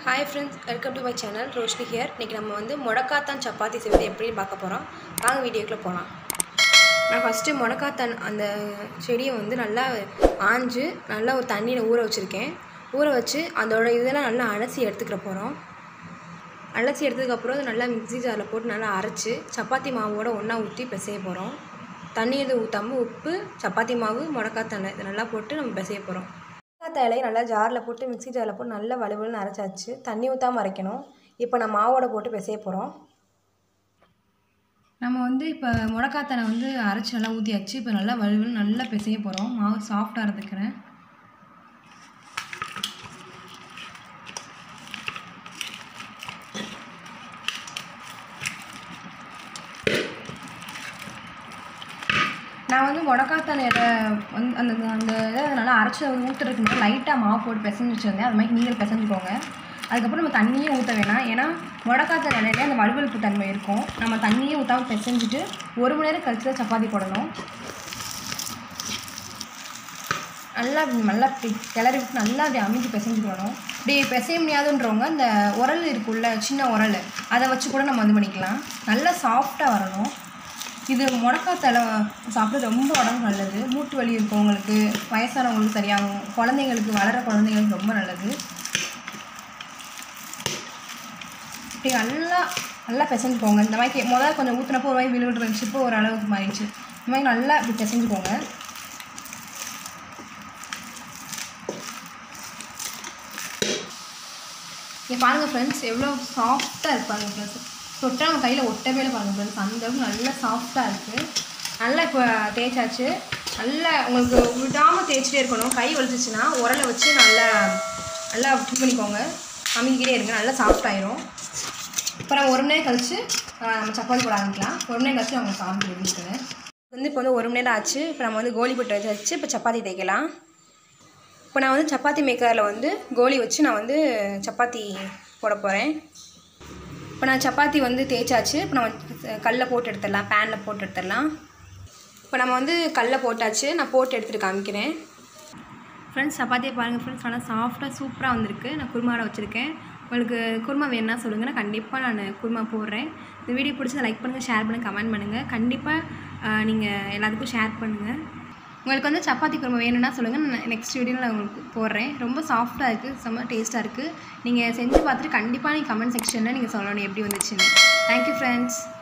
hi friends welcome to my channel Roshini here இன்றைக்கி நம்ம வந்து முடக்காத்தான் சப்பாத்தி செய்வது எப்படின்னு பார்க்க போகிறோம் வாங்க வீடியோக்குள்ளே போகலாம் நான் ஃபஸ்ட்டு முடக்காத்தான் அந்த செடியை வந்து நல்லா ஆஞ்சு நல்லா ஒரு தண்ணியில் ஊற வச்சுருக்கேன் ஊற வச்சு அதோட இதெல்லாம் நல்லா அலசி எடுத்துக்கிற போகிறோம் அலசி எடுத்ததுக்கப்புறம் அது நல்லா மிக்ஸி ஜாரில் போட்டு நல்லா அரைச்சி சப்பாத்தி மாவோட ஒன்றா ஊற்றி பிசைய போகிறோம் தண்ணி எதுவும் ஊற்றாமல் உப்பு சப்பாத்தி மாவு முடக்காத்தலை இதை நல்லா போட்டு நம்ம பிசைய போகிறோம் முடக்காத்த இலையை நல்லா ஜாரில் போட்டு மிக்ஸி ஜாரில் போட்டு நல்லா வலுவலுன்னு அரைச்சாச்சு தண்ணி ஊற்றாமல் அரைக்கணும் இப்போ நான் மாவோட போட்டு பிசைய போகிறோம் நம்ம வந்து இப்போ முடக்காத்தனை வந்து அரைச்சி நல்லா ஊற்றியாச்சு இப்போ நல்லா வலுவலுன்னு நல்லா பிசைய போகிறோம் மாவு சாஃப்டாக இருந்துக்கிறேன் நான் வந்து முடக்காத்தான இலை வந்து அந்த அந்த இதை நல்லா அரைச்சி ஊற்றுறதுக்கு முன்னாடி லைட்டாக மாவு போட்டு பிசைஞ்சு வச்சுருந்தேன் அது மாதிரி நீங்கள் பிசைஞ்சுக்கோங்க அதுக்கப்புறம் நம்ம தண்ணியே ஊற்ற வேணாம் ஏன்னா முடக்காத்தான இலையில அந்த வலுவலுப்பு தன்மை இருக்கும் நம்ம தண்ணியே ஊற்றாமல் பிசைஞ்சிட்டு ஒரு மணி நேரம் கழிச்சு தான் சப்பாத்தி போடணும் நல்லா அப்படி நல்லா இப்படி கிளறி விட்டு நல்லா அப்படி அமைதி பிசைஞ்சுக்கணும் இப்படி பிசைய முடியாதுன்றவங்க இந்த உரல் இருக்குல்ல சின்ன உரல் அதை வச்சு கூட நம்ம இது பண்ணிக்கலாம் நல்லா சாஃப்டாக வரணும் இது முடக்காத்தலை சாப்பிட ரொம்ப உடம்பு நல்லது மூட்டு வலி இருக்கவங்களுக்கு வயசானவங்களுக்கு சரியாகும் குழந்தைங்களுக்கு வளர குழந்தைங்களுக்கு ரொம்ப நல்லது இப்படி நல்லா நல்லா பிசைஞ்சுக்கோங்க இந்த மாதிரி முதல்ல கொஞ்சம் ஊற்றினப்போ ஒரு மாதிரி விழுவிட்டு இருந்துச்சு இப்போ ஒரு அளவுக்கு மாறிடுச்சு இந்த மாதிரி நல்லா இப்படி பிசைஞ்சுக்கோங்க இங்கே பாருங்கள் ஃப்ரெண்ட்ஸ் எவ்வளோ சாஃப்டாக இருப்பாங்க ஃப்ரெண்ட்ஸ் தொட்டால் நம்ம கையில் ஒட்டவே இல்லை பாருங்கள் ஃப்ரெண்ட்ஸ் அந்தளவுக்கு நல்லா சாஃப்டாக இருக்குது நல்லா இப்போ தேய்ச்சாச்சு நல்லா உங்களுக்கு விடாமல் தேய்ச்சிட்டே இருக்கணும் கை வலிச்சிச்சுன்னா உரலை வச்சு நல்லா நல்லா இது பண்ணிக்கோங்க அமைக்கிட்டே இருங்க நல்லா சாஃப்ட் ஆயிரும் இப்போ நம்ம ஒரு மணி நேரம் கழிச்சு ஆஹ், நம்ம சப்பாத்தி போட ஆரம்பிக்கலாம் ஒரு மணி நேரம் கழிச்சு நம்ம சாப்பிட்டு எடுத்துக்கிறேன் வந்து இப்போ வந்து ஒரு மணி நேரம் ஆச்சு இப்போ நம்ம வந்து கோலி போட்டு வச்சு இப்போ சப்பாத்தி தேய்க்கலாம் இப்போ நான் வந்து சப்பாத்தி மேக்கரில் வந்து கோலி வச்சு நான் வந்து சப்பாத்தி போட போகிறேன் இப்போ நான் சப்பாத்தி வந்து தேய்ச்சாச்சு இப்போ நம்ம கல்லில் போட்டு எடுத்துடலாம் பேனில் போட்டு எடுத்துடலாம் இப்போ நம்ம வந்து கல்லில் போட்டாச்சு நான் போட்டு எடுத்துகிட்டு காமிக்கிறேன் ஃப்ரெண்ட்ஸ் சப்பாத்தியை பாருங்கள் ஃப்ரெண்ட்ஸ் நல்லா சாஃப்டாக சூப்பராக வந்திருக்கு நான் குருமாவோட வச்சுருக்கேன் உங்களுக்கு குருமா வேணும்னா சொல்லுங்கள் நான் கண்டிப்பாக நான் குருமா போடுறேன் இந்த வீடியோ பிடிச்சா லைக் பண்ணுங்கள் ஷேர் பண்ணுங்கள் கமெண்ட் பண்ணுங்கள் கண்டிப்பாக நீங்கள் எல்லாத்துக்கும் ஷேர் பண்ணுங்கள் உங்களுக்கு வந்து சப்பாத்தி குருமா வேணும்னா சொல்லுங்கள் நான் நெக்ஸ்ட் வீடியோவில் நான் உங்களுக்கு போடுறேன் ரொம்ப சாஃப்டாக இருக்குது செம்ம டேஸ்ட்டாக இருக்குது நீங்கள் செஞ்சு பார்த்துட்டு கண்டிப்பாக நீங்கள் கமெண்ட் செக்ஷனில் நீங்கள் சொல்லணும் எப்படி வந்துச்சுன்னு தேங்க்யூ ஃப்ரெண்ட்ஸ்